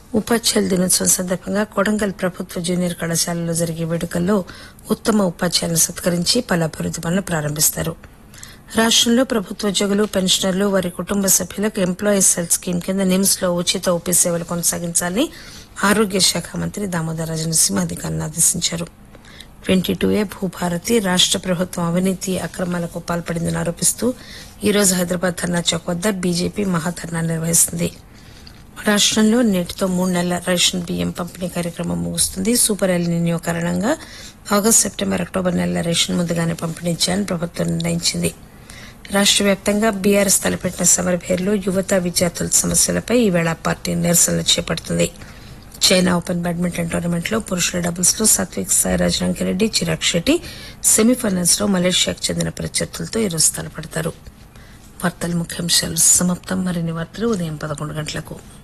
ఉపాధ్యాయుల దినోత్సవం సందర్భంగా కొడంగల్ ప్రభుత్వ జూనియర్ కళాశాలలో జరిగే వేడుకల్లో ఉత్తమ ఉపాధ్యాయులను సత్కరించి పలు అభివృద్ది పనులు ప్రారంభిస్తారు రాష్టంలో ప్రభుత్వ ఉద్యోగులు పెన్షనర్లు వారి కుటుంబ సభ్యులకు ఎంప్లాయీస్ హెల్త్ స్కీమ్ కింద నిమ్స్ లో ఉచిత ఓపీ సేవలు కొనసాగించాలని ఆరోగ్య శాఖ మంత్రి దామోదర రాజనరసింహ అధికారులను ఆదేశించారు ట్వంటీ టూ ఏ భూభారతి రాష్ట ప్రభుత్వం అవినీతి అక్రమాలకు పాల్పడిందని ఆరోపిస్తూ ఈ రోజు హైదరాబాద్ ధర్నా చౌక్ వద్ద బీజేపీ మహాధర్నా నిర్వహిస్తుంది రాష్టంలో నేటితో మూడు నెలల రేషన్ బియ్యం పంపిణీ కార్యక్రమం ముగుస్తుంది సూపర్ ఎల్నినియో కారణంగా ఆగస్టు సెప్టెంబర్ అక్టోబర్ నెలల రేషన్ ముందుగానే పంపిణీ చేయాలని ప్రభుత్వం నిర్ణయించింది రాష్ట వ్యాప్తంగా బీఆర్ఎస్ తలపెట్టిన సమరభేర్లో యువత విద్యార్థుల సమస్యలపై ఈవేళ ఆ పార్టీ నిరసనలు చేపడుతుంది చైనా ఓపెన్ బ్యాడ్మింటన్ టోర్నమెంట్ లో పురుషుల డబుల్స్ లో సాత్విక్ సాయిరాజ్ రంకిరెడ్డి చిరాగ్ శెట్టి సెమీఫైనల్స్ లో మలేషియాకు చెందిన ప్రత్యర్థులతో ఈరోజు తలపడతారు వార్తల ముఖ్యాంశాలు సమాప్తం మరిన్ని వార్తలు ఉదయం పదకొండు గంటలకు